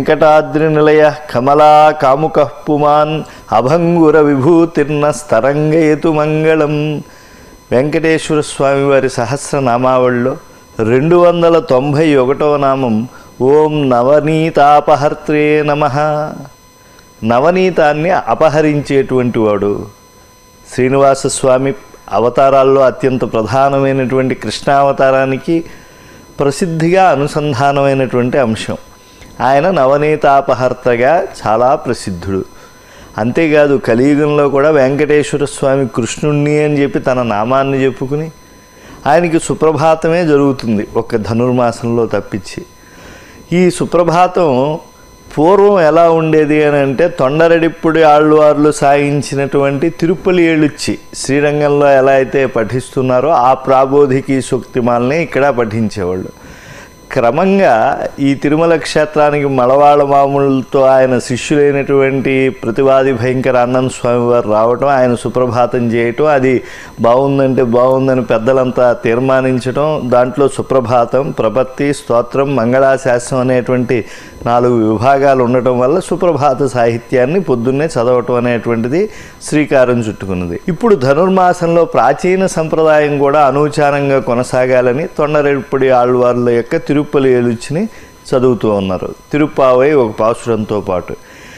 వెంకటాద్రి నిలయ కమలా కాముక పుమాన్ అభంగుర విభూతిర్న స్తరంగయతు మంగళం వెంకటేశ్వర స్వామి వారి సహస్రనామావళిలో రెండు వందల తొంభై ఒకటవ నామం ఓం నవనీతాపహర్త్రే నమ నవనీతాన్ని అపహరించేటువంటి వాడు శ్రీనివాస స్వామి అవతారాల్లో అత్యంత ప్రధానమైనటువంటి కృష్ణావతారానికి ప్రసిద్ధిగా అనుసంధానమైనటువంటి అంశం ఆయన నవనీతాపహర్తగా చాలా ప్రసిద్ధుడు అంతేకాదు కలియుగంలో కూడా వెంకటేశ్వర స్వామి కృష్ణుణ్ణి అని చెప్పి తన నామాన్ని చెప్పుకుని ఆయనకి సుప్రభాతమే జరుగుతుంది ఒక ధనుర్మాసంలో తప్పించి ఈ సుప్రభాతం పూర్వం ఎలా ఉండేది అని అంటే తొండరెడిప్పుడి ఆళ్ళవార్లు సాగించినటువంటి తిరుపతి ఏళుచ్చి శ్రీరంగంలో ఎలా అయితే పఠిస్తున్నారో ఆ ప్రాబోధికి సూక్తిమాలని ఇక్కడ పఠించేవాళ్ళు క్రమంగా ఈ తిరుమల క్షేత్రానికి మలవాళ్ళ మామూలతో ఆయన శిష్యులైనటువంటి ప్రతివాది భయంకర అన్నం స్వామి వారు రావటం ఆయన సుప్రభాతం చేయటం అది బాగుందంటే బాగుందని పెద్దలంతా తీర్మానించడం దాంట్లో సుప్రభాతం ప్రపత్తి స్తోత్రం మంగళాశాస్త్రం అనేటువంటి నాలుగు విభాగాలు ఉండటం వల్ల సుప్రభాత సాహిత్యాన్ని పొద్దున్నే చదవటం అనేటువంటిది శ్రీకారం చుట్టుకున్నది ఇప్పుడు ధనుర్మాసంలో ప్రాచీన సంప్రదాయం కూడా అనూచారంగా కొనసాగాలని తొండరెడ్పుడి ఆళ్వార్ల యొక్క తిరుపతి ఏలుచిని చదువుతూ ఉన్నారు తిరుప్పావై ఒక పాసురంతో పాటు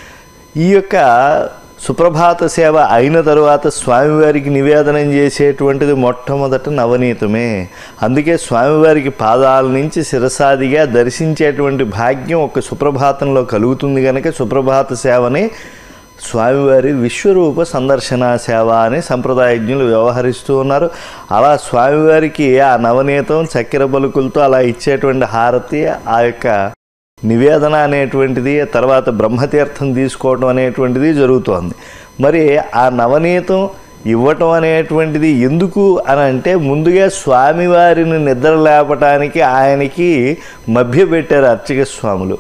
ఈ యొక్క సుప్రభాత సేవ అయిన తరువాత స్వామివారికి నివేదనం చేసేటువంటిది మొట్టమొదట నవనీతమే అందుకే స్వామివారికి పాదాల నుంచి శిరసాదిగా దర్శించేటువంటి భాగ్యం ఒక సుప్రభాతంలో కలుగుతుంది కనుక సుప్రభాత సేవని స్వామివారి విశ్వరూప సందర్శన సేవ అని సంప్రదాయజ్ఞులు వ్యవహరిస్తూ ఉన్నారు అలా స్వామివారికి ఆ నవనీతం చక్కెర పలుకులతో అలా ఇచ్చేటువంటి హారతి ఆ యొక్క నివేదన అనేటువంటిది తర్వాత బ్రహ్మతీర్థం తీసుకోవటం అనేటువంటిది జరుగుతోంది మరి ఆ నవనీతం ఇవ్వటం అనేటువంటిది ఎందుకు అని అంటే ముందుగా స్వామివారిని నిద్ర లేపటానికి ఆయనకి మభ్యపెట్టారు అర్చక స్వాములు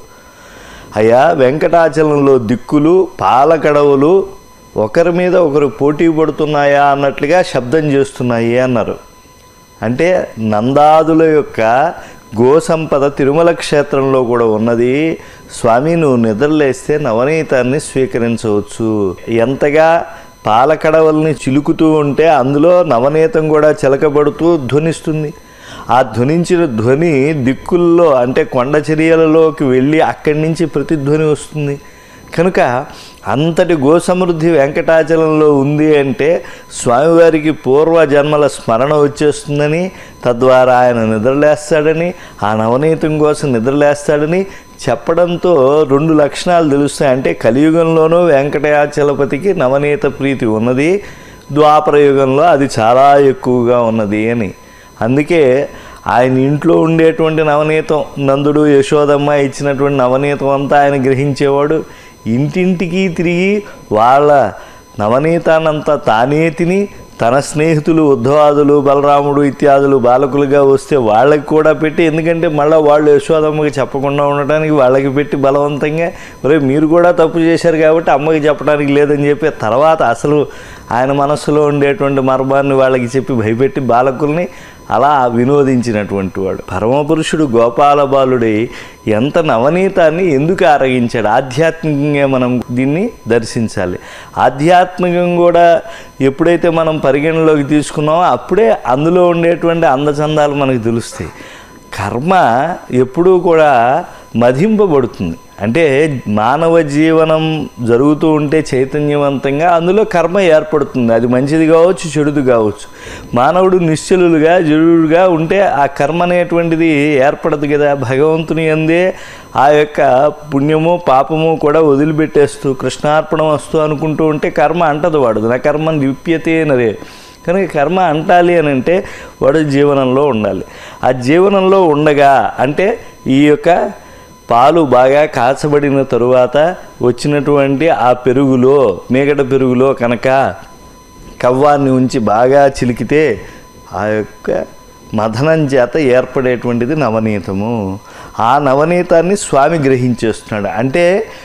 అయ్యా వెంకటాచలంలో దిక్కులు పాలకడవులు ఒకరి మీద ఒకరు పోటీ పడుతున్నాయా అన్నట్లుగా శబ్దం చేస్తున్నాయి అన్నారు అంటే నందాదుల యొక్క గోసంపద తిరుమల క్షేత్రంలో కూడా ఉన్నది స్వామి నువ్వు నిద్రలేస్తే నవనీతాన్ని స్వీకరించవచ్చు ఎంతగా పాలకడవల్ని చిలుకుతూ ఉంటే అందులో నవనీతం కూడా చిలకబడుతూ ధ్వనిస్తుంది ఆ ధ్వనించిన ధ్వని దిక్కుల్లో అంటే కొండ చర్యలలోకి వెళ్ళి అక్కడి నుంచి ప్రతిధ్వని వస్తుంది కనుక అంతటి గోసమృద్ధి వెంకటాచలంలో ఉంది అంటే స్వామివారికి పూర్వ జన్మల స్మరణ వచ్చేస్తుందని తద్వారా ఆయన నిద్రలేస్తాడని ఆ నవనీతం కోసం నిద్రలేస్తాడని చెప్పడంతో రెండు లక్షణాలు తెలుస్తాయి అంటే కలియుగంలోనూ వెంకటాచలపతికి నవనీత ప్రీతి ఉన్నది ద్వాపర యుగంలో అది చాలా ఎక్కువగా ఉన్నది అని అందుకే ఆయన ఇంట్లో ఉండేటువంటి నవనీతం నందుడు యశోదమ్మ ఇచ్చినటువంటి నవనీతం అంతా ఆయన గ్రహించేవాడు ఇంటింటికి తిరిగి వాళ్ళ నవనీతానంతా తానే తిని తన స్నేహితులు ఉద్ధవాదులు బలరాముడు ఇత్యాదులు బాలకులుగా వస్తే వాళ్ళకి కూడా పెట్టి ఎందుకంటే మళ్ళీ వాళ్ళు యశోదమ్మకి చెప్పకుండా ఉండటానికి వాళ్ళకి పెట్టి బలవంతంగా ఒరే మీరు కూడా తప్పు చేశారు కాబట్టి అమ్మకి చెప్పడానికి లేదని చెప్పి తర్వాత అసలు ఆయన మనస్సులో ఉండేటువంటి మర్మాన్ని వాళ్ళకి చెప్పి భయపెట్టి బాలకుల్ని అలా వినోదించినటువంటి వాడు పరమపురుషుడు గోపాల బాలుడై ఎంత నవనీతాన్ని ఎందుకు ఆరగించాడు ఆధ్యాత్మికంగా మనం దీన్ని దర్శించాలి ఆధ్యాత్మికం కూడా ఎప్పుడైతే మనం పరిగణలోకి తీసుకున్నామో అప్పుడే అందులో ఉండేటువంటి అందచందాలు మనకు తెలుస్తాయి కర్మ ఎప్పుడూ కూడా మధింపబడుతుంది అంటే మానవ జీవనం జరుగుతూ ఉంటే చైతన్యవంతంగా అందులో కర్మ ఏర్పడుతుంది అది మంచిది కావచ్చు చెడుది కావచ్చు మానవుడు నిశ్చలులుగా జడుగా ఉంటే ఆ కర్మ అనేటువంటిది ఏర్పడదు కదా భగవంతుని అందే ఆ యొక్క పుణ్యము పాపము కూడా వదిలిపెట్టేస్తూ కృష్ణార్పణం వస్తూ అనుకుంటూ ఉంటే కర్మ అంటదు వాడు నా కర్మ లిప్యతే నరే కనుక కర్మ అంటాలి అని అంటే వాడు జీవనంలో ఉండాలి ఆ జీవనంలో ఉండగా అంటే ఈ యొక్క పాలు బాగా కాచబడిన తరువాత వచ్చినటువంటి ఆ పెరుగులో మేగడ పెరుగులో కనుక కవ్వాన్ని ఉంచి బాగా చిలికితే ఆ యొక్క మథనం చేత ఏర్పడేటువంటిది నవనీతము ఆ నవనీతాన్ని స్వామి గ్రహించేస్తున్నాడు అంటే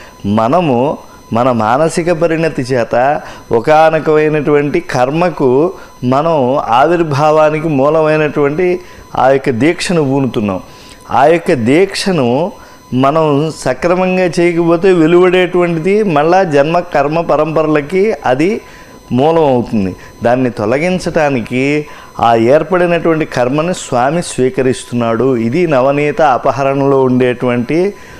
మనము మన మానసిక పరిణతి చేత ఒకానకమైనటువంటి కర్మకు మనం ఆవిర్భావానికి మూలమైనటువంటి ఆ యొక్క దీక్షను పూనుతున్నాం ఆ యొక్క దీక్షను మనం సక్రమంగా చేయకపోతే వెలువడేటువంటిది మళ్ళా జన్మ కర్మ పరంపరలకి అది మూలం అవుతుంది దాన్ని తొలగించటానికి ఆ ఏర్పడినటువంటి కర్మని స్వామి స్వీకరిస్తున్నాడు ఇది నవనీత అపహరణలో ఉండేటువంటి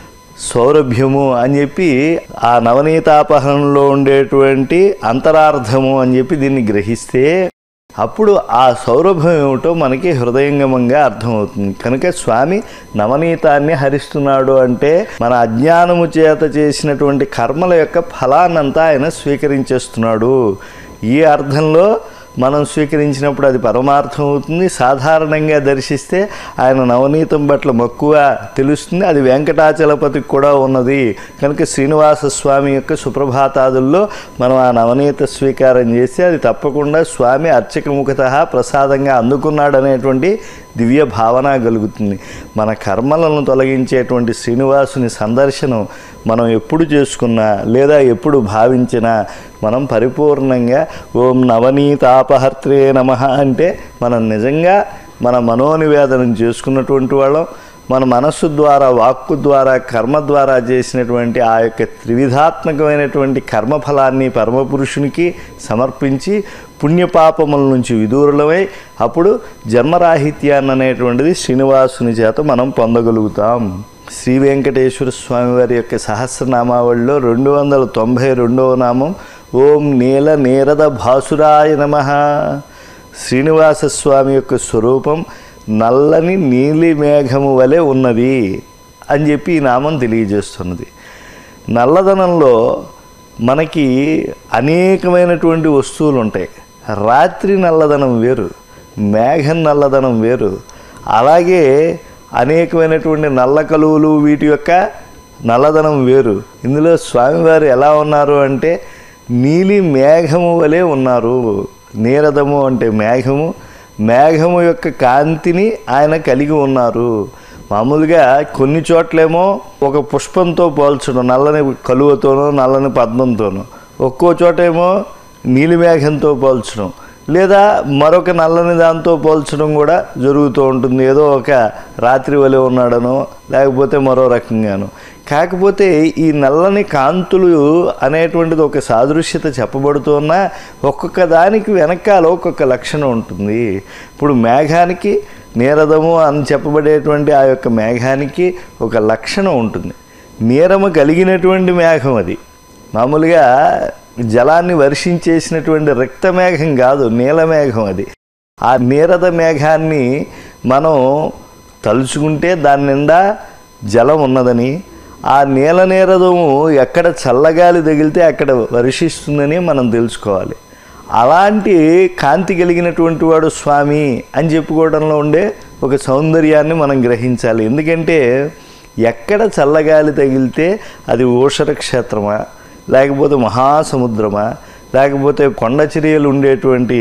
సౌరభ్యము అని చెప్పి ఆ నవనీతాపహరణలో ఉండేటువంటి అంతరార్థము అని చెప్పి దీన్ని గ్రహిస్తే అప్పుడు ఆ సౌరభం ఏమిటో మనకి హృదయంగమంగా అర్థమవుతుంది కనుక స్వామి నవనీతాన్ని హరిస్తున్నాడు అంటే మన అజ్ఞానము చేత చేసినటువంటి కర్మల యొక్క ఫలాన్నంతా ఆయన స్వీకరించేస్తున్నాడు ఈ అర్థంలో మనం స్వీకరించినప్పుడు అది పరమార్థం అవుతుంది సాధారణంగా దర్శిస్తే ఆయన నవనీతం పట్ల మక్కువ తెలుస్తుంది అది వెంకటాచలపతికి కూడా ఉన్నది కనుక శ్రీనివాస స్వామి యొక్క సుప్రభాతాదుల్లో మనం ఆ నవనీత స్వీకారం చేస్తే అది తప్పకుండా స్వామి అర్చకముఖత ప్రసాదంగా అందుకున్నాడనేటువంటి దివ్య భావన కలుగుతుంది మన కర్మలను తొలగించేటువంటి శ్రీనివాసుని సందర్శనం మనం ఎప్పుడు చేసుకున్నా లేదా ఎప్పుడు భావించినా మనం పరిపూర్ణంగా ఓం నవనీతాపహర్త్రే నమ అంటే మనం నిజంగా మన మనోనివేదనం చేసుకున్నటువంటి వాళ్ళం మన మనస్సు ద్వారా వాక్కు ద్వారా కర్మ ద్వారా చేసినటువంటి ఆ యొక్క త్రివిధాత్మకమైనటువంటి కర్మఫలాన్ని పరమపురుషునికి సమర్పించి పుణ్యపాపముల నుంచి విదూరులమై అప్పుడు జన్మరాహిత్యాన్ని అనేటువంటిది శ్రీనివాసుని చేత మనం పొందగలుగుతాం శ్రీ వెంకటేశ్వర స్వామి వారి యొక్క సహస్రనామావళిలో రెండు వందల తొంభై రెండవ నామం ఓం నీల నీరద భాసురాయ నమ శ్రీనివాస స్వామి యొక్క స్వరూపం నల్లని నీలి మేఘము వలె ఉన్నది అని చెప్పి ఈ నామం తెలియజేస్తున్నది నల్లదనంలో మనకి అనేకమైనటువంటి వస్తువులు ఉంటాయి రాత్రి నల్లదనం వేరు మేఘం నల్లదనం వేరు అలాగే అనేకమైనటువంటి నల్ల కలువులు వీటి యొక్క నల్లదనం వేరు ఇందులో స్వామివారు ఎలా ఉన్నారు అంటే నీలి మేఘము వలె ఉన్నారు నీరదము అంటే మేఘము మేఘము యొక్క కాంతిని ఆయన కలిగి ఉన్నారు మామూలుగా కొన్ని చోట్లేమో ఒక పుష్పంతో పోల్చడం నల్లని కలువతోనో నల్లని పద్మంతోనో ఒక్కో చోటేమో నీలిమేఘంతో పోల్చడం లేదా మరొక నల్లని దాంతో పోల్చడం కూడా జరుగుతూ ఉంటుంది ఏదో ఒక రాత్రి వలె ఉన్నాడనో లేకపోతే మరో రకంగానో కాకపోతే ఈ నల్లని కాంతులు అనేటువంటిది ఒక సాదృశ్యత చెప్పబడుతున్నా ఒక్కొక్క దానికి వెనకాల ఒక్కొక్క లక్షణం ఉంటుంది ఇప్పుడు మేఘానికి నీరదము అని చెప్పబడేటువంటి ఆ యొక్క మేఘానికి ఒక లక్షణం ఉంటుంది నీరము కలిగినటువంటి మేఘం అది మామూలుగా జలాన్ని వర్షించేసినటువంటి రక్త మేఘం కాదు నీలమేఘం అది ఆ నీరద మేఘాన్ని మనం తలుచుకుంటే దాని నిండా జలం ఉన్నదని ఆ నీల నీరదము ఎక్కడ చల్లగాలి తగిలితే అక్కడ వర్షిస్తుందని మనం తెలుసుకోవాలి అలాంటి కాంతి కలిగినటువంటి వాడు స్వామి అని చెప్పుకోవడంలో ఉండే ఒక సౌందర్యాన్ని మనం గ్రహించాలి ఎందుకంటే ఎక్కడ చల్లగాలి తగిలితే అది ఊషర క్షేత్రమా లేకపోతే మహాసముద్రమా లేకపోతే కొండ చర్యలు ఉండేటువంటి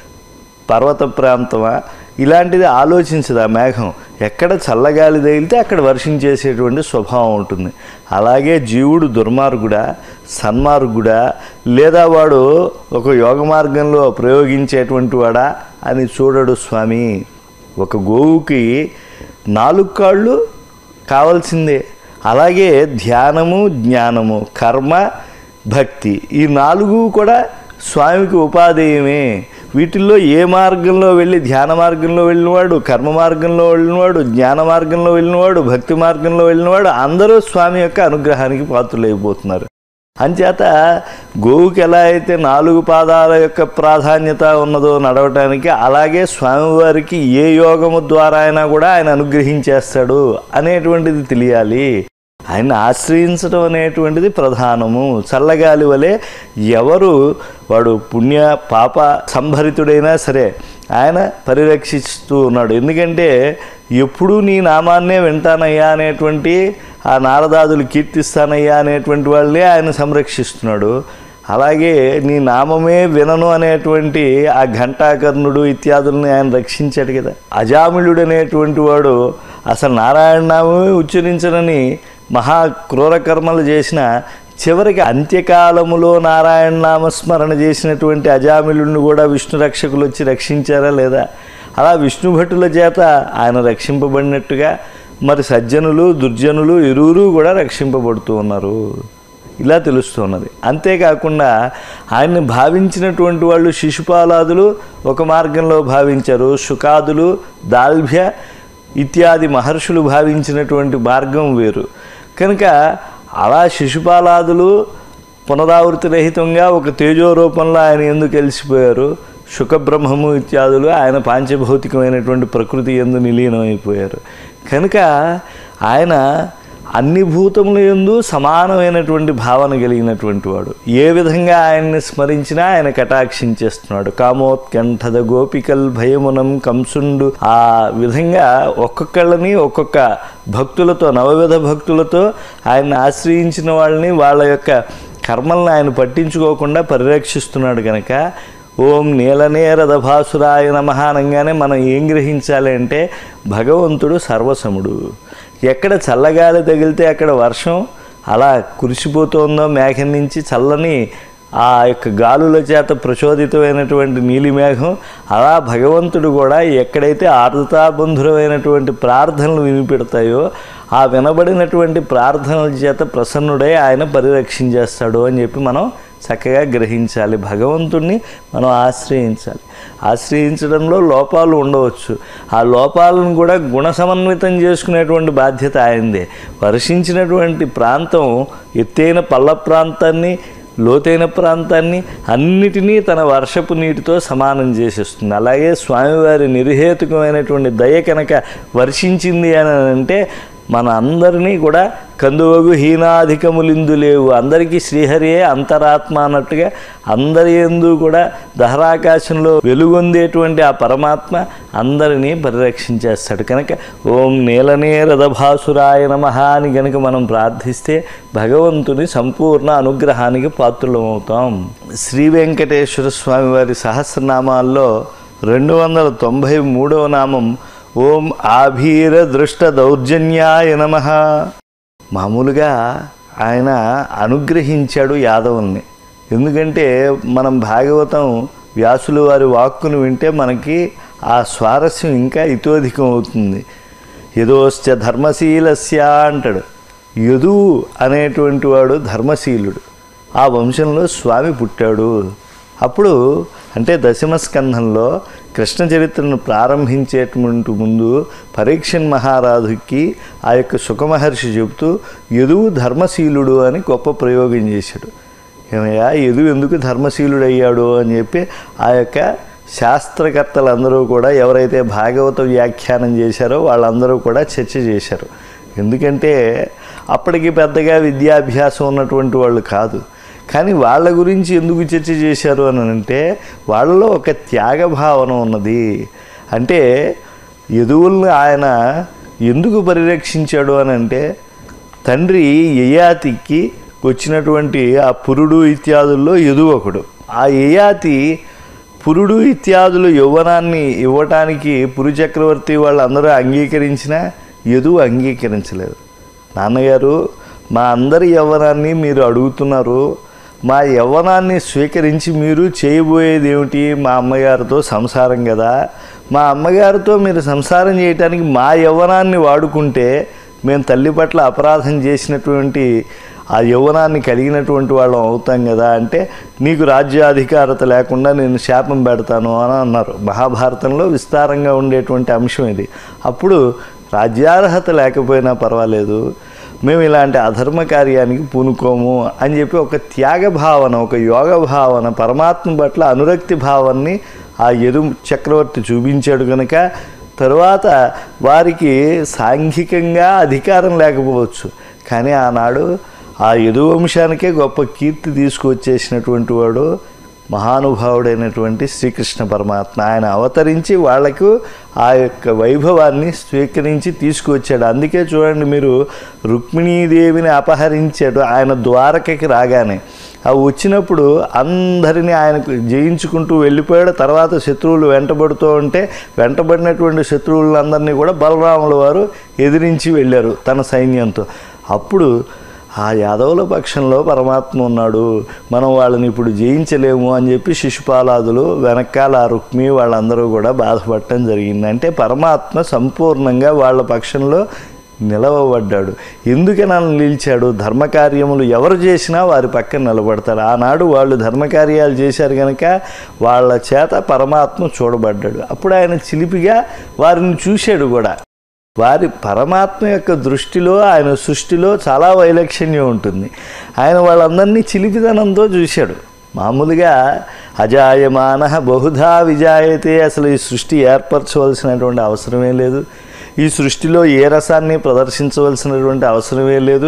పర్వత ప్రాంతమా ఇలాంటిది ఆలోచించదు ఆ మేఘం ఎక్కడ చల్లగాలి తగిలితే అక్కడ వర్షించేసేటువంటి స్వభావం ఉంటుంది అలాగే జీవుడు దుర్మార్గుడా సన్మార్గుడా లేదా వాడు ఒక యోగ మార్గంలో ప్రయోగించేటువంటి వాడా అని చూడడు స్వామి ఒక గోవుకి నాలుగు కాళ్ళు కావాల్సిందే అలాగే ధ్యానము జ్ఞానము కర్మ భక్తి ఈ నాలుగు కూడా స్వామికి ఉపాధేయమే వీటిల్లో ఏ మార్గంలో వెళ్ళి ధ్యాన మార్గంలో వెళ్ళినవాడు కర్మ మార్గంలో వెళ్ళినవాడు జ్ఞాన మార్గంలో వెళ్ళినవాడు భక్తి మార్గంలో వెళ్ళినవాడు అందరూ స్వామి యొక్క అనుగ్రహానికి పాత్రులైపోతున్నారు అంచేత గోవుకి ఎలా అయితే నాలుగు పాదాల యొక్క ప్రాధాన్యత ఉన్నదో నడవటానికి అలాగే స్వామివారికి ఏ యోగము ద్వారా అయినా కూడా ఆయన అనుగ్రహించేస్తాడు అనేటువంటిది తెలియాలి ఆయన ఆశ్రయించడం అనేటువంటిది ప్రధానము చల్లగాలి వలె ఎవరు వాడు పుణ్య పాప సంభరితుడైనా సరే ఆయన పరిరక్షిస్తూ ఉన్నాడు ఎందుకంటే ఎప్పుడూ నీ నామాన్నే వింటానయ్యా అనేటువంటి ఆ నారదాదులు కీర్తిస్తానయ్యా అనేటువంటి వాళ్ళే ఆయన సంరక్షిస్తున్నాడు అలాగే నీ నామమే వినను అనేటువంటి ఆ ఘంటాకర్ణుడు ఇత్యాదుల్ని ఆయన రక్షించాడు కదా అజామిళుడు అనేటువంటి వాడు అసలు నారాయణ నామమే ఉచ్చరించనని మహా క్రూర కర్మలు చేసిన చివరికి అంత్యకాలములో నారాయణ నామస్మరణ చేసినటువంటి అజామిలుడిని కూడా విష్ణు రక్షకులు వచ్చి రక్షించారా లేదా అలా విష్ణు భటుల చేత ఆయన రక్షింపబడినట్టుగా మరి సజ్జనులు దుర్జనులు ఇరువురు కూడా రక్షింపబడుతూ ఉన్నారు ఇలా తెలుస్తున్నది అంతేకాకుండా ఆయన్ని భావించినటువంటి వాళ్ళు శిశుపాలాదులు ఒక మార్గంలో భావించారు శుకాదులు దాల్భ్య ఇత్యాది మహర్షులు భావించినటువంటి మార్గం వేరు కనుక అలా శిశుపాలాదులు పునరావృతి రహితంగా ఒక తేజో రూపంలో ఆయన ఎందుకు కలిసిపోయారు శుకబ్రహ్మము ఇత్యాదులు ఆయన పాంచభౌతికమైనటువంటి ప్రకృతి ఎందు నిలీనమైపోయారు కనుక ఆయన అన్ని భూతముల ఎందు సమానమైనటువంటి భావన కలిగినటువంటి వాడు ఏ విధంగా ఆయన్ని స్మరించినా ఆయన కటాక్షించేస్తున్నాడు కామోత్కంఠద గోపికల్ భయమునం కంసుండు ఆ విధంగా ఒక్కొక్కళ్ళని ఒక్కొక్క భక్తులతో నవవిధ భక్తులతో ఆయన ఆశ్రయించిన వాళ్ళని వాళ్ళ యొక్క కర్మల్ని ఆయన పట్టించుకోకుండా పరిరక్షిస్తున్నాడు కనుక ఓం నీలనేరద భాసురాయ నమ అనగానే మనం ఏం గ్రహించాలి అంటే భగవంతుడు సర్వసముడు ఎక్కడ చల్లగాలి తగిలితే అక్కడ వర్షం అలా కురిసిపోతుందో మేఘం నుంచి చల్లని ఆ యొక్క గాలుల చేత ప్రచోదితమైనటువంటి నీలి మేఘం అలా భగవంతుడు కూడా ఎక్కడైతే ఆర్ద్రతాబంధురమైనటువంటి ప్రార్థనలు వినిపెడతాయో ఆ వినబడినటువంటి ప్రార్థనల చేత ప్రసన్నుడై ఆయన పరిరక్షించేస్తాడు అని చెప్పి మనం చక్కగా గ్రహించాలి భగవంతుణ్ణి మనం ఆశ్రయించాలి ఆశ్రయించడంలో లోపాలు ఉండవచ్చు ఆ లోపాలను కూడా గుణ సమన్వితం చేసుకునేటువంటి బాధ్యత ఆయనదే వర్షించినటువంటి ప్రాంతం ఎత్తైన పల్ల ప్రాంతాన్ని లోతైన ప్రాంతాన్ని అన్నిటినీ తన వర్షపు నీటితో సమానం చేసేస్తుంది అలాగే స్వామివారి నిర్హేతుకమైనటువంటి దయ కనుక వర్షించింది అని అంటే మన అందరినీ కూడా కందువగు హీనాధికములిందు లేవు అందరికీ శ్రీహరియే అంతరాత్మ అన్నట్టుగా అందరి ఎందు కూడా దహరాకాశంలో వెలుగొందేటువంటి ఆ పరమాత్మ అందరినీ పరిరక్షించేస్తాడు కనుక ఓం నీలనే రథభాసురాయ నమ అని గనుక మనం ప్రార్థిస్తే భగవంతుని సంపూర్ణ అనుగ్రహానికి పాత్రులమవుతాం శ్రీ వెంకటేశ్వర స్వామి వారి సహస్రనామాల్లో రెండు వందల తొంభై మూడవ నామం ఓం ఆభీర దృష్ట దౌర్జన్యాయ నమ మామూలుగా ఆయన అనుగ్రహించాడు యాదవుల్ని ఎందుకంటే మనం భాగవతం వ్యాసులు వారి వాక్కును వింటే మనకి ఆ స్వారస్యం ఇంకా ఇతోధికం అవుతుంది యదోశ్చ ధర్మశీలస్య అంటాడు యదు అనేటువంటి వాడు ధర్మశీలుడు ఆ వంశంలో స్వామి పుట్టాడు అప్పుడు అంటే దశమ స్కంధంలో కృష్ణ చరిత్రను ప్రారంభించేటువంటి ముందు పరీక్షన్ మహారాజుకి ఆ యొక్క సుఖమహర్షి చెబుతూ యదువు ధర్మశీలుడు అని గొప్ప ప్రయోగం చేశాడు ఏమయ్యా యదు ఎందుకు ధర్మశీలుడు అయ్యాడు అని చెప్పి ఆ యొక్క శాస్త్రకర్తలందరూ కూడా ఎవరైతే భాగవత వ్యాఖ్యానం చేశారో వాళ్ళందరూ కూడా చర్చ చేశారు ఎందుకంటే అప్పటికి పెద్దగా విద్యాభ్యాసం ఉన్నటువంటి వాళ్ళు కాదు కానీ వాళ్ళ గురించి ఎందుకు చర్చ చేశారు అని అంటే వాళ్ళలో ఒక త్యాగ భావన ఉన్నది అంటే యదువుల్ని ఆయన ఎందుకు పరిరక్షించాడు అని అంటే తండ్రి యయాతికి వచ్చినటువంటి ఆ పురుడు ఇత్యాదుల్లో యదువు ఒకడు ఆ యయాతి పురుడు ఇత్యాదులు యౌవనాన్ని ఇవ్వటానికి పురు చక్రవర్తి వాళ్ళందరూ అంగీకరించినా యదువు అంగీకరించలేదు నాన్నగారు మా అందరి యవ్వనాన్ని మీరు అడుగుతున్నారు మా యవ్వనాన్ని స్వీకరించి మీరు చేయబోయేది ఏమిటి మా అమ్మగారితో సంసారం కదా మా అమ్మగారితో మీరు సంసారం చేయటానికి మా యవ్వనాన్ని వాడుకుంటే మేము తల్లి పట్ల అపరాధం చేసినటువంటి ఆ యవ్వనాన్ని కలిగినటువంటి వాళ్ళం అవుతాం కదా అంటే నీకు రాజ్యాధికారత లేకుండా నేను శాపం పెడతాను అని అన్నారు మహాభారతంలో విస్తారంగా ఉండేటువంటి అంశం ఇది అప్పుడు రాజ్యార్హత లేకపోయినా పర్వాలేదు మేము ఇలాంటి అధర్మ కార్యానికి పూనుకోము అని చెప్పి ఒక త్యాగ భావన ఒక యోగ భావన పరమాత్మ పట్ల అనురక్తి భావాన్ని ఆ ఎరు చక్రవర్తి చూపించాడు కనుక తరువాత వారికి సాంఘికంగా అధికారం లేకపోవచ్చు కానీ ఆనాడు ఆ యదువంశానికే గొప్ప కీర్తి తీసుకువచ్చేసినటువంటి వాడు మహానుభావుడైనటువంటి శ్రీకృష్ణ పరమాత్మ ఆయన అవతరించి వాళ్లకు ఆ యొక్క వైభవాన్ని స్వీకరించి తీసుకువచ్చాడు అందుకే చూడండి మీరు రుక్మిణీదేవిని అపహరించాడు ఆయన ద్వారకకి రాగానే ఆ వచ్చినప్పుడు అందరినీ ఆయనకు జయించుకుంటూ వెళ్ళిపోయాడు తర్వాత శత్రువులు వెంటబడుతూ ఉంటే వెంటబడినటువంటి శత్రువులందరినీ కూడా బలరాముల వారు ఎదిరించి వెళ్ళారు తన సైన్యంతో అప్పుడు ఆ యాదవుల పక్షంలో పరమాత్మ ఉన్నాడు మనం వాళ్ళని ఇప్పుడు జయించలేము అని చెప్పి శిశుపాలాదులు వెనకాల ఆ రుక్మి వాళ్ళందరూ కూడా బాధపడటం జరిగింది అంటే పరమాత్మ సంపూర్ణంగా వాళ్ళ పక్షంలో నిలవబడ్డాడు ఎందుకని అలా నిలిచాడు ధర్మకార్యములు ఎవరు చేసినా వారి పక్కన నిలబడతాడు ఆనాడు వాళ్ళు ధర్మకార్యాలు చేశారు కనుక వాళ్ళ చేత పరమాత్మ చూడబడ్డాడు అప్పుడు ఆయన చిలిపిగా వారిని చూశాడు కూడా వారి పరమాత్మ యొక్క దృష్టిలో ఆయన సృష్టిలో చాలా వైలక్షణ్యం ఉంటుంది ఆయన వాళ్ళందరినీ చిలిపిదనంతో చూశాడు మామూలుగా అజాయమాన బహుధా విజాయతే అసలు ఈ సృష్టి ఏర్పరచవలసినటువంటి అవసరమే లేదు ఈ సృష్టిలో ఏ రసాన్ని ప్రదర్శించవలసినటువంటి అవసరమే లేదు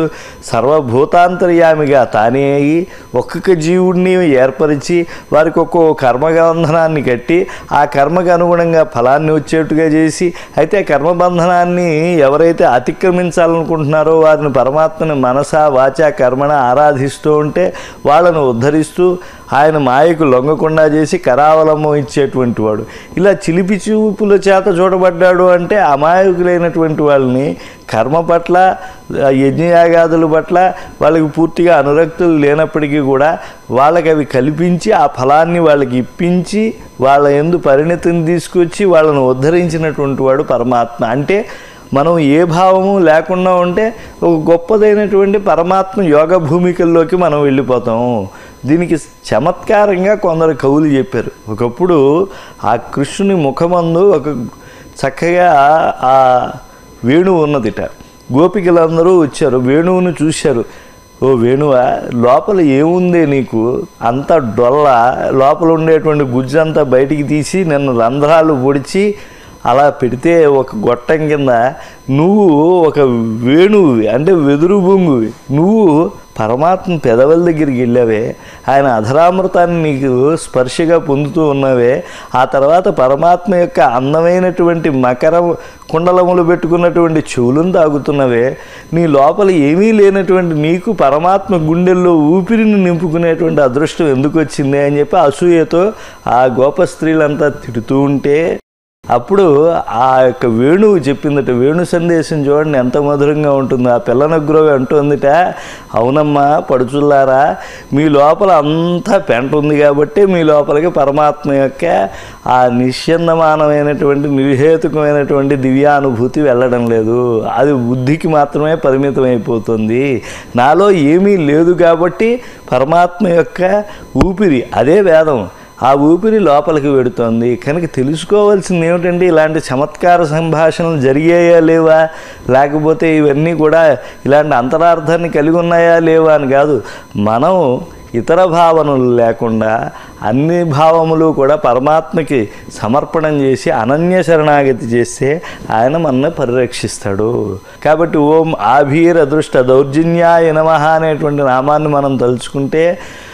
సర్వభూతాంతర్యామిగా తానే అయి ఒక్కొక్క జీవుడిని ఏర్పరిచి వారికి ఒక్కో కర్మబంధనాన్ని కట్టి ఆ కర్మకు అనుగుణంగా ఫలాన్ని వచ్చేట్టుగా చేసి అయితే కర్మబంధనాన్ని ఎవరైతే అతిక్రమించాలనుకుంటున్నారో వారిని పరమాత్మని మనస వాచ కర్మణ ఆరాధిస్తూ ఉంటే వాళ్ళను ఉద్ధరిస్తూ ఆయన మాయకు లొంగకుండా చేసి కరావలంబం ఇచ్చేటువంటి వాడు ఇలా చిలిపి చూపుల చేత చూడబడ్డాడు అంటే అమాయకులైనటువంటి వాళ్ళని కర్మ పట్ల ఆ యజ్ఞయాగాదుల పట్ల వాళ్ళకి పూర్తిగా అనురక్తులు లేనప్పటికీ కూడా వాళ్ళకి అవి కల్పించి ఆ ఫలాన్ని వాళ్ళకి ఇప్పించి వాళ్ళ ఎందు పరిణతిని తీసుకొచ్చి వాళ్ళను ఉద్ధరించినటువంటి వాడు పరమాత్మ అంటే మనం ఏ భావము లేకుండా ఉంటే ఒక గొప్పదైనటువంటి పరమాత్మ యోగ భూమికల్లోకి మనం వెళ్ళిపోతాము దీనికి చమత్కారంగా కొందరు కవులు చెప్పారు ఒకప్పుడు ఆ కృష్ణుని ముఖమందు ఒక చక్కగా ఆ వేణువు ఉన్నదిట గోపికలందరూ వచ్చారు వేణువును చూశారు ఓ వేణువా లోపల ఏముంది నీకు అంత డొల్ల లోపల ఉండేటువంటి గుజ్జంతా బయటికి తీసి నిన్ను రంధ్రాలు పొడిచి అలా పెడితే ఒక గొట్టం కింద నువ్వు ఒక వేణువువి అంటే వెదురు బొంగువి నువ్వు పరమాత్మ పెదవుల దగ్గరికి వెళ్ళావే ఆయన అధరామృతాన్ని నీకు స్పర్శగా పొందుతూ ఉన్నావే ఆ తర్వాత పరమాత్మ యొక్క అందమైనటువంటి మకర కుండలములు పెట్టుకున్నటువంటి చెవులను తాగుతున్నవే నీ లోపల ఏమీ లేనటువంటి నీకు పరమాత్మ గుండెల్లో ఊపిరిని నింపుకునేటువంటి అదృష్టం ఎందుకు వచ్చింది అని చెప్పి అసూయతో ఆ గోప స్త్రీలంతా తిడుతూ ఉంటే అప్పుడు ఆ యొక్క వేణువు చెప్పిందట వేణు సందేశం చూడండి ఎంత మధురంగా ఉంటుందో ఆ పిల్లనగ్రోవి అంటుందిట అవునమ్మా పడుచుల్లారా మీ లోపల అంతా పెంట ఉంది కాబట్టి మీ లోపలికి పరమాత్మ యొక్క ఆ నిశ్చందమానమైనటువంటి నిర్హేతుకమైనటువంటి దివ్యానుభూతి వెళ్ళడం లేదు అది బుద్ధికి మాత్రమే పరిమితం అయిపోతుంది నాలో ఏమీ లేదు కాబట్టి పరమాత్మ యొక్క ఊపిరి అదే వేదం ఆ ఊపిరి లోపలికి వెడుతోంది కనుక తెలుసుకోవాల్సింది ఏమిటంటే ఇలాంటి చమత్కార సంభాషణలు జరిగాయా లేవా లేకపోతే ఇవన్నీ కూడా ఇలాంటి అంతరార్థాన్ని కలిగి ఉన్నాయా లేవా అని కాదు మనం ఇతర భావనలు లేకుండా అన్ని భావములు కూడా పరమాత్మకి సమర్పణం చేసి అనన్య శరణాగతి చేస్తే ఆయన మనల్ని పరిరక్షిస్తాడు కాబట్టి ఓం ఆభీర అదృష్ట దౌర్జన్యాయ నమః అనేటువంటి నామాన్ని మనం తలుచుకుంటే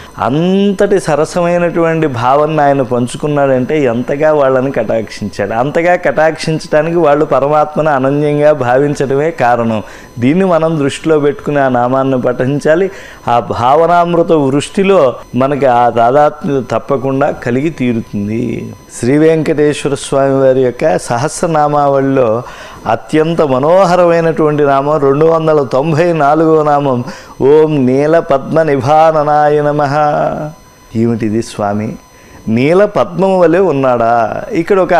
అంతటి సరసమైనటువంటి భావన ఆయన పంచుకున్నాడంటే ఎంతగా వాళ్ళని కటాక్షించాడు అంతగా కటాక్షించడానికి వాళ్ళు పరమాత్మను అనన్యంగా భావించడమే కారణం దీన్ని మనం దృష్టిలో పెట్టుకుని ఆ నామాన్ని పఠించాలి ఆ భావనామృత వృష్టిలో మనకి ఆ తాదాత్మ్యత తప్పకుండా కలిగి తీరుతుంది శ్రీ వెంకటేశ్వర స్వామి వారి యొక్క సహస్రనామావళిలో అత్యంత మనోహరమైనటువంటి నామం రెండు వందల తొంభై నాలుగవ నామం ఓం నీల పద్మ నిభాననాయ నమ ఏమిటిది స్వామి నీల పద్మము వలె ఉన్నాడా ఇక్కడ ఒక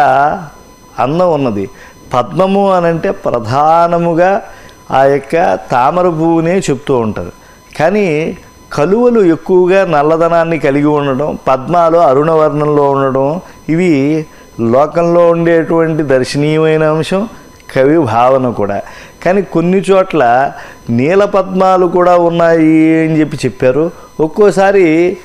అందం ఉన్నది పద్మము అనంటే ప్రధానముగా ఆ యొక్క తామర పువ్వునే చెప్తూ ఉంటారు కానీ కలువలు ఎక్కువగా నల్లదనాన్ని కలిగి ఉండడం పద్మాలు అరుణవర్ణంలో ఉండడం ఇవి లోకంలో ఉండేటువంటి దర్శనీయమైన అంశం కవి భావన కూడా కానీ కొన్ని చోట్ల నీల పద్మాలు కూడా ఉన్నాయి అని చెప్పి చెప్పారు ఒక్కోసారి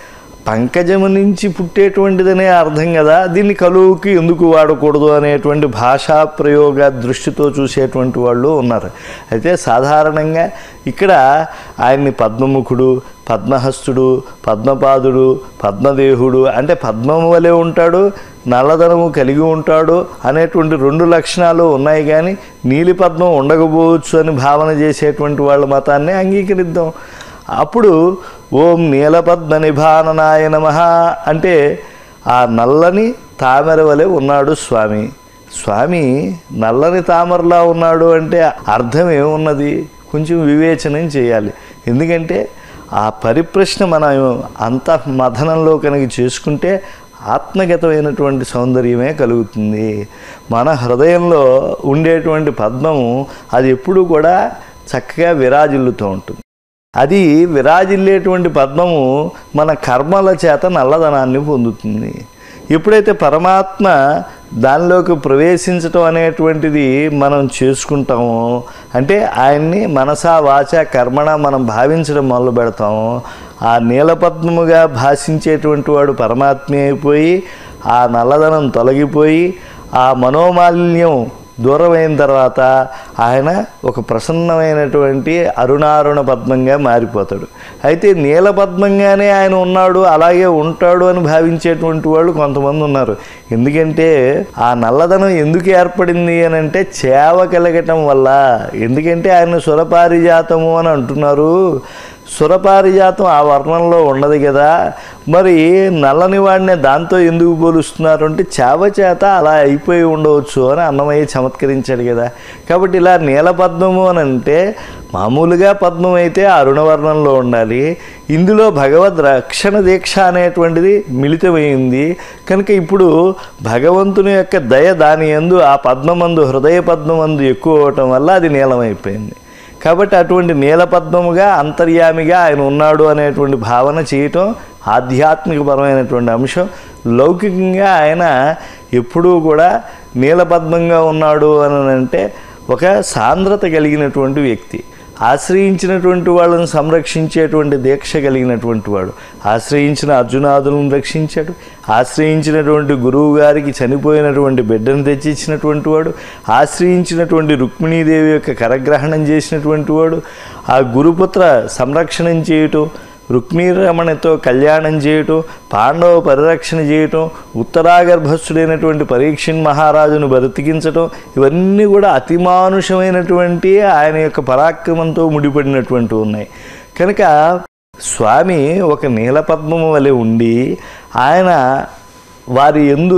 పంకజము నుంచి పుట్టేటువంటిదనే అర్థం కదా దీన్ని కలువుకి ఎందుకు వాడకూడదు అనేటువంటి భాషా ప్రయోగ దృష్టితో చూసేటువంటి వాళ్ళు ఉన్నారు అయితే సాధారణంగా ఇక్కడ ఆయన్ని పద్మముఖుడు పద్మహస్తుడు పద్మపాదుడు పద్మదేహుడు అంటే పద్మము వలె ఉంటాడు నల్లధనము కలిగి ఉంటాడు అనేటువంటి రెండు లక్షణాలు ఉన్నాయి కానీ నీలి పద్మం ఉండకపోవచ్చు అని భావన చేసేటువంటి వాళ్ళ మతాన్ని అంగీకరిద్దాం అప్పుడు ఓం నీలపద్మ నిభాననాయ నమ అంటే ఆ నల్లని తామర వలె ఉన్నాడు స్వామి స్వామి నల్లని తామరలా ఉన్నాడు అంటే అర్థం ఏమున్నది కొంచెం వివేచనం చేయాలి ఎందుకంటే ఆ పరిప్రశ్న మనం అంత మథనంలో కనుక చేసుకుంటే ఆత్మగతమైనటువంటి సౌందర్యమే కలుగుతుంది మన హృదయంలో ఉండేటువంటి పద్మము అది ఎప్పుడూ కూడా చక్కగా విరాజిల్లుతూ ఉంటుంది అది విరాజిల్లేటువంటి పద్మము మన కర్మల చేత నల్లదనాన్ని పొందుతుంది ఎప్పుడైతే పరమాత్మ దానిలోకి ప్రవేశించటం అనేటువంటిది మనం చేసుకుంటామో అంటే ఆయన్ని మనసా వాచ కర్మణ మనం భావించడం మొదలు పెడతాము ఆ నీలపద్మముగా భాషించేటువంటి వాడు పరమాత్మే అయిపోయి ఆ నల్లదనం తొలగిపోయి ఆ మనోమాలిన్యం దూరమైన తర్వాత ఆయన ఒక ప్రసన్నమైనటువంటి అరుణారుణ పద్మంగా మారిపోతాడు అయితే నీల పద్మంగానే ఆయన ఉన్నాడు అలాగే ఉంటాడు అని భావించేటువంటి వాళ్ళు కొంతమంది ఉన్నారు ఎందుకంటే ఆ నల్లదనం ఎందుకు ఏర్పడింది అని అంటే చేవ కలగటం వల్ల ఎందుకంటే ఆయన సురపారిజాతము అని అంటున్నారు సురపారిజాతం ఆ వర్ణంలో ఉండదు కదా మరి నల్లని వాడినే దాంతో ఎందుకు పోలుస్తున్నారు అంటే చేవ చేత అలా అయిపోయి ఉండవచ్చు అని అన్నమయ్య చమత్కరించాడు కదా కాబట్టి ఇలా నీలపద్మము అని అంటే మామూలుగా పద్మం అయితే అరుణవర్ణంలో ఉండాలి ఇందులో భగవద్ రక్షణ దీక్ష అనేటువంటిది మిళితమైంది కనుక ఇప్పుడు భగవంతుని యొక్క దయ దాని ఎందు ఆ పద్మమందు హృదయ పద్మమందు ఎక్కువ అవటం వల్ల అది నీలమైపోయింది కాబట్టి అటువంటి నీలపద్మముగా అంతర్యామిగా ఆయన ఉన్నాడు అనేటువంటి భావన చేయటం ఆధ్యాత్మికపరమైనటువంటి అంశం లౌకికంగా ఆయన ఎప్పుడూ కూడా నీలపద్మంగా ఉన్నాడు అని అంటే ఒక సాంద్రత కలిగినటువంటి వ్యక్తి ఆశ్రయించినటువంటి వాళ్ళని సంరక్షించేటువంటి దీక్ష కలిగినటువంటి వాడు ఆశ్రయించిన అర్జునాదులను రక్షించాడు ఆశ్రయించినటువంటి గురువు గారికి చనిపోయినటువంటి బిడ్డను తెచ్చిచ్చినటువంటి వాడు ఆశ్రయించినటువంటి రుక్మిణీదేవి యొక్క కరగ్రహణం చేసినటువంటి వాడు ఆ గురుపుత్ర సంరక్షణం చేయటం రుక్మిరమణితో కళ్యాణం చేయటం పాండవ పరిరక్షణ చేయటం ఉత్తరాగర్భస్థుడైనటువంటి పరీక్షణ్ మహారాజును బ్రతికించటం ఇవన్నీ కూడా అతిమానుషమైనటువంటి ఆయన యొక్క పరాక్రమంతో ముడిపడినటువంటి ఉన్నాయి కనుక స్వామి ఒక నీలపద్మము వలె ఉండి ఆయన వారి ఎందు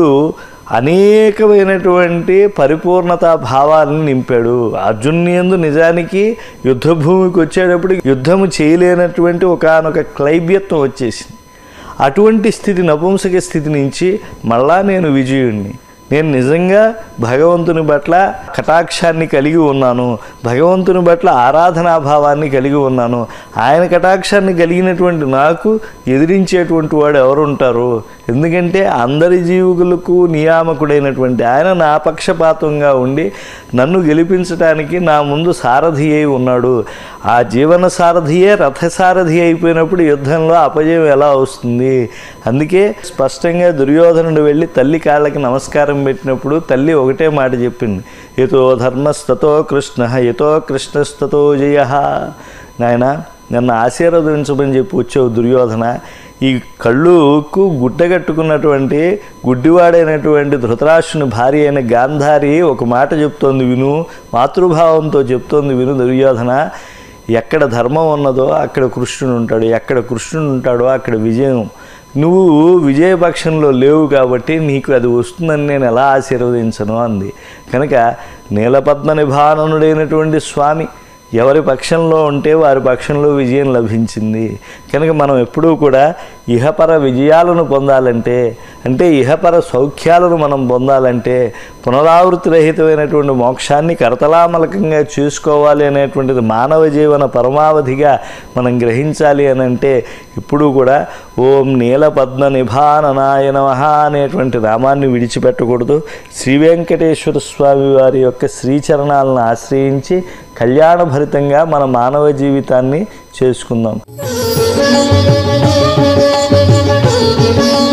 అనేకమైనటువంటి పరిపూర్ణతా భావాలను నింపాడు అర్జున్ని ఎందు నిజానికి యుద్ధభూమికి వచ్చేటప్పుడు యుద్ధము చేయలేనటువంటి ఒకనొక క్లైబ్యత్వం వచ్చేసింది అటువంటి స్థితి నపుంసక స్థితి నుంచి మళ్ళా నేను విజయుణ్ణి నేను నిజంగా భగవంతుని పట్ల కటాక్షాన్ని కలిగి ఉన్నాను భగవంతుని పట్ల ఆరాధనాభావాన్ని కలిగి ఉన్నాను ఆయన కటాక్షాన్ని కలిగినటువంటి నాకు ఎదిరించేటువంటి వాడు ఎవరు ఉంటారు ఎందుకంటే అందరి జీవులకు నియామకుడైనటువంటి ఆయన నా పక్షపాతంగా ఉండి నన్ను గెలిపించడానికి నా ముందు సారథి అయి ఉన్నాడు ఆ జీవన సారథియే రథసారథి అయిపోయినప్పుడు యుద్ధంలో అపజయం ఎలా వస్తుంది అందుకే స్పష్టంగా దుర్యోధనుడు వెళ్ళి తల్లి కాళ్ళకి నమస్కారం పెట్టినప్పుడు తల్లి ఒకటే మాట చెప్పింది ఎతో ధర్మస్తతో కృష్ణ ఎతో కృష్ణస్తతో జయ నాయన నన్ను ఆశీర్వదించమని చెప్పి వచ్చావు దుర్యోధన ఈ కళ్ళుకు గుడ్డగట్టుకున్నటువంటి గుడ్డివాడైనటువంటి ధృతరాష్ట్రుని భార్య అయిన గాంధారి ఒక మాట చెప్తోంది విను మాతృభావంతో చెప్తోంది విను దుర్యోధన ఎక్కడ ధర్మం ఉన్నదో అక్కడ కృష్ణుడు ఉంటాడు ఎక్కడ కృష్ణుడు ఉంటాడో అక్కడ విజయం నువ్వు విజయపక్షంలో లేవు కాబట్టి నీకు అది వస్తుందని నేను ఎలా ఆశీర్వదించను అంది కనుక నీలపద్మ నిభాననుడైనటువంటి స్వామి ఎవరి పక్షంలో ఉంటే వారి పక్షంలో విజయం లభించింది కనుక మనం ఎప్పుడూ కూడా ఇహపర విజయాలను పొందాలంటే అంటే ఇహపర సౌఖ్యాలను మనం పొందాలంటే పునరావృతి రహితమైనటువంటి మోక్షాన్ని కరతలామలకంగా చూసుకోవాలి అనేటువంటిది మానవ జీవన పరమావధిగా మనం గ్రహించాలి అని అంటే ఇప్పుడు కూడా ఓం నీలపద్మ నిభాననాయ నమః అనేటువంటి నామాన్ని విడిచిపెట్టకూడదు శ్రీ వెంకటేశ్వర స్వామి వారి యొక్క శ్రీచరణాలను ఆశ్రయించి కళ్యాణభరితంగా మన మానవ జీవితాన్ని చేసుకుందాం Thank you.